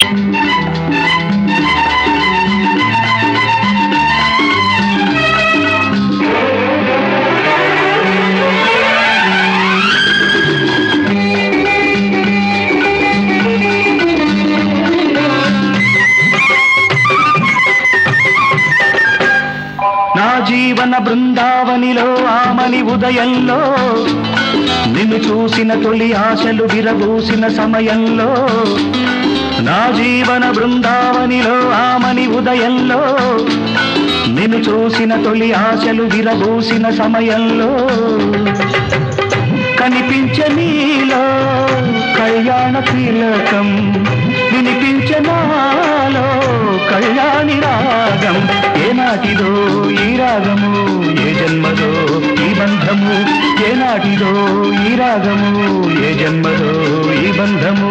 నా జీవన బృందావనిలో ఆమని ఉదయంలో నిన్ను చూసిన తొలి ఆశలు విరబూసిన సమయంలో నా జీవన బృందావనిలో ఆమని ఉదయంలో నిన్ను చూసిన తొలి ఆశలు విరబూసిన సమయంలో కనిపించే నీలో కళ్యాణ తిలకం వినిపించే నాలో కళ్యాణి రాగం ఏనాటిదో ఈ రాగము ఏ జన్మదో ఈ బంధము ఏనాటిదో ఈ రాగము ఏ జన్మదో ఈ బంధము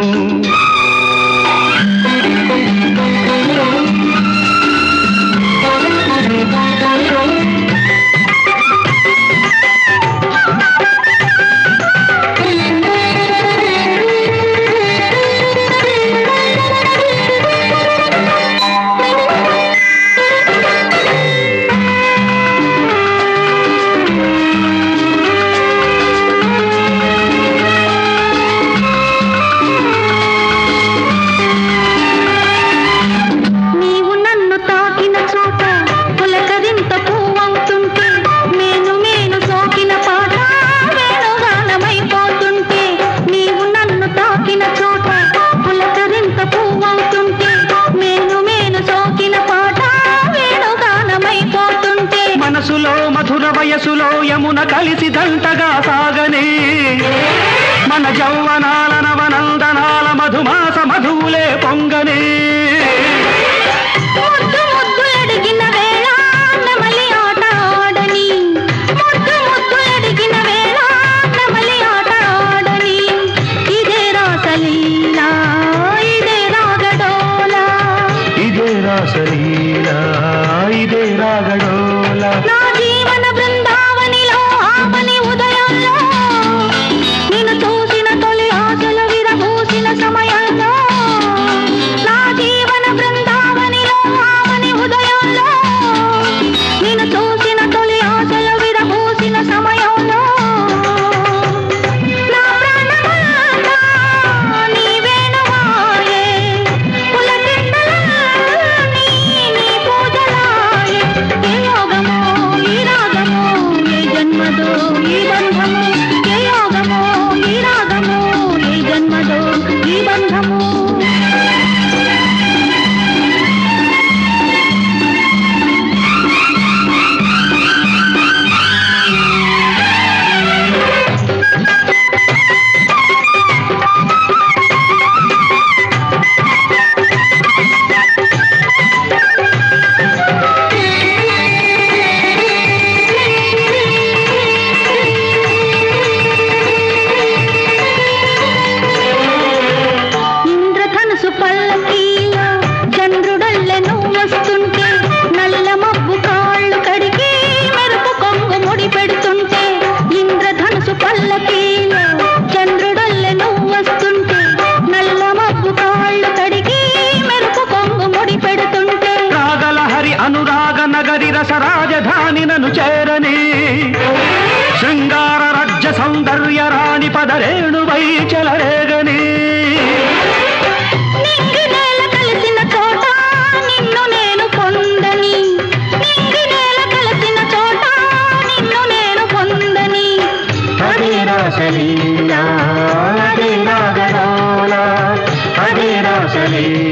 నీవు నన్ను తాకిన చోట పులకరింత పువ్వవుతుంటే నేను మేను సోకిన పాట వేణుగానమైపోతుంటే నీవు నన్ను తాకిన చోట పులకరింత పువ్వవుతుంటే నేను మేను సోకిన పాట వేణుగానమైపోతుంటే మనసులో మధుర వయసులో యమున కలిసి దంటగా సాగనే మన జౌవనాల నవనందనాల మధుమాస మధువులే పొంగనే ముద్దు ముద్దు అడిగిన వేళ నెమలి ఆట ఆడని ముద్దు ముద్దు అడిగిన వేళ నెమలి ఆట ఆడని ఇదే రాసలీలా ఇదే రాగడోలా ఇదే రాసలీలా ఇదే రాగడోలా నా జీవన బృందావనిలో ఆపని ఉదయంలో నిన్ను చూసిన తొలి ఆశలు విరబూసిన సమయంలో నా జీవన బృందావనిలో ఆపని ఉదయంలో నిన్ను చూసిన తొలి ఆశలు విరబూసిన సమయంలో నా ప్రాణమంతా నీ వేణువాయే పులకింతలన్నీ నీ పూజలాయే ఏ యోగమో ఈ రాగమో ఏ జన్మదో ఈ బంధము ఏ యోగమో ఈ రాగమో ఏ జన్మదో ఈ బంధము ఇంద్రధనుసు పల్లకీలో చంద్రుడల్లె నువ్వు వస్తుంటే నల్ల మబ్బు కాళ్ళు కడిగి మెరుపు కొంగు ముడి పెడుతుంటే ఇంద్రధనుసు పల్లకీలో చంద్రుడల్లె నువ్వు వస్తుంటే నల్ల మబ్బు కాళ్ళు కడిగి మెరుపు కొంగు ముడి పెడుతుంటే రాగలహరి అనురాగ నగరి రస రాజధాని నను చేరని శృంగార రాజ్య సౌందర్య రాణి పదరేణువై చెలరేగని నింగి నేల కలిసిన చోట నిన్ను నేను పొందని నింగి నేల కలిసిన చోట నిన్ను నేను పొందని అదే రాసలీలా అదే రాగడోలా అదే రాసలీలా